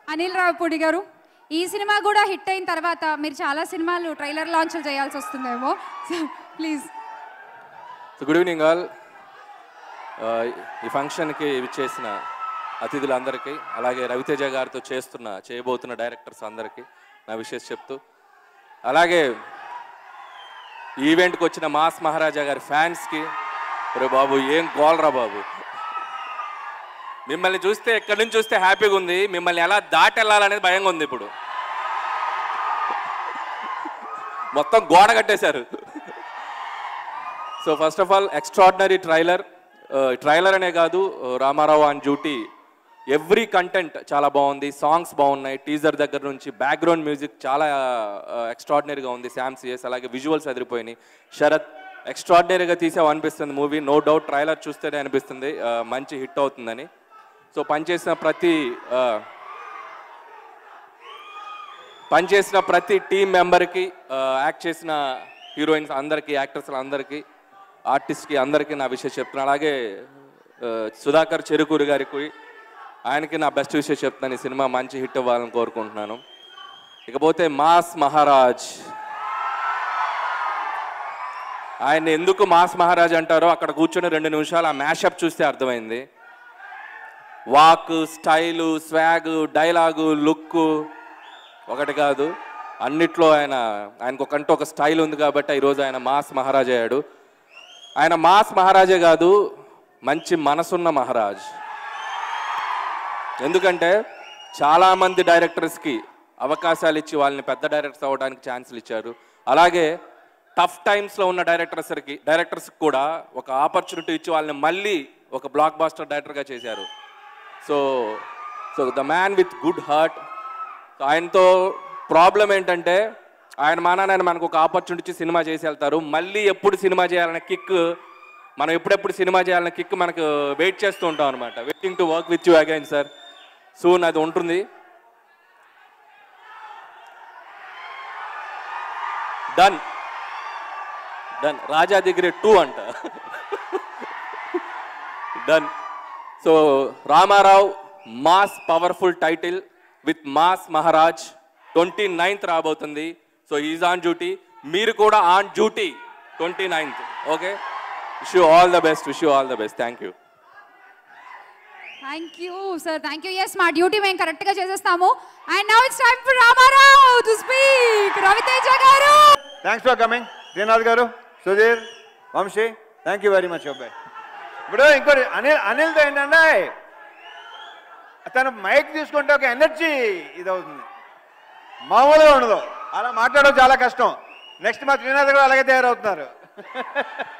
అనిల్ రావుపూడి గారు ఈ సినిమా కూడా హిట్ అయిన తర్వాత మీరు చాలా సినిమాలు ట్రైలర్ లాంచ్లు చేయాల్సి వస్తుందేమో please so good evening all ఈ ఫంక్షన్కి చేసిన అతిథులందరికీ అలాగే రవితేజ గారితో చేస్తున్న చేయబోతున్న డైరెక్టర్స్ అందరికీ నా విషయం చెప్తూ అలాగే ఈ ఈవెంట్కి వచ్చిన మాస్ మహారాజా గారి ఫ్యాన్స్కి రే బాబు ఏం గోల్రా బాబు మిమ్మల్ని చూస్తే ఎక్కడి నుంచి చూస్తే హ్యాపీగా ఉంది మిమ్మల్ని ఎలా దాటి వెళ్ళాలనేది భయంగా ఉంది ఇప్పుడు మొత్తం గోడ కట్టేశారు so first of all extraordinary trailer trailer అనే కాదు uh, Ramarao on duty every content చాలా బాగుంది సాంగ్స్ బాగున్నాయి టీజర్ దగ్గర నుంచి బ్యాక్గ్రౌండ్ మ్యూజిక్ చాలా ఎక్స్ట్రాడినరీగా ఉంది శామ్ సిఎస్ అలాగే విజువల్స్ అదిరిపోయినాయి శరత్ ఎక్స్ట్రాడినరీగా తీసావు అనిపిస్తుంది మూవీ నో డౌట్ ట్రైలర్ చూస్తేనే అనిపిస్తుంది uh, మంచి హిట్ అవుతుందని సో పనిచేసిన ప్రతి uh, పనిచేసిన ప్రతి టీం మెంబర్కి యాక్ట్ చేసిన హీరోయిన్స్ అందరికీ యాక్టర్స్ అందరికీ ఆర్టిస్ట్కి అందరికీ నా విషయం చెప్తున్నాను అలాగే ఆ, సుధాకర్ చెరుకూరి గారికి ఆయనకి నా బెస్ట్ విషయం చెప్తున్నాను ఈ సినిమా మంచి హిట్ అవ్వాలని కోరుకుంటున్నాను ఇకపోతే మాస్ మహారాజ్ ఆయన ఎందుకు మాస్ మహారాజ్ అంటారో అక్కడ కూర్చొని రెండు నిమిషాలు ఆ మ్యాషప్ చూస్తే అర్థమైంది walk style swag dialogue look ఒకటి కాదు అన్నిట్లో ఆయన ఆయనకు ఒకంటూ ఒక స్టైల్ ఉంది కాబట్టి ఈరోజు ఆయన మాస్ మహారాజ్ అయ్యాడు ఆయన మాస్ మహారాజే కాదు మంచి మనసున్న మహారాజ్ ఎందుకంటే చాలామంది డైరెక్టర్స్కి అవకాశాలు ఇచ్చి వాళ్ళని పెద్ద డైరెక్టర్స్ అవ్వడానికి ఛాన్సులు ఇచ్చారు అలాగే టఫ్ టైమ్స్లో ఉన్న డైరెక్టర్స్కి డైరెక్టర్స్కి కూడా ఒక ఆపర్చునిటీ ఇచ్చి వాళ్ళని మళ్ళీ ఒక బ్లాక్ బాస్టర్ డైరెక్టర్గా చేశారు so so the man with good heart so ఆయనతో ప్రాబ్లం ఏంటంటే ఆయన మానాన్ని ఆయన మనకు ఒక ఆపర్చునిటీ ఇచ్చి సినిమా చేసి వెళ్తారు మళ్ళీ ఎప్పుడు సినిమా చేయాలనే కిక్ మనం ఎప్పుడెప్పుడు సినిమా చేయాలనే కిక్ మనకు వెయిట్ చేస్తూ ఉంటాం అనమాట waiting to work with you again sir soon అది ఉంటుంది డన్ డన్ రాజా దగ్గర టూ అంట done so Ramarao mass powerful title with mass Maharaj twenty ninth రాబోతుంది సో ఈజ్ ఆన్ డ్యూటీ మీరు కూడా on duty twenty ninth okay wish you all the best wish you all the best thank you thank you sir thank you yes మా duty మేము కరెక్ట్గా చేసేస్తాము and now it's time for Ramarao to speak Ravi Teja గారు thanks for coming Srinath గారు Sudheer Vamsi thank you very much అబ్బాయి ఇప్పుడు ఇంకోటి అనిల్ అనిల్తో ఏంటంటే తను మైక్ తీసుకుంటే ఒక ఎనర్జీ ఇది అవుతుంది మామూలుగా ఉండదు అలా మాట్లాడడం చాలా కష్టం నెక్స్ట్ మా శ్రీనాథ్ గారు అలాగే తయారవుతున్నారు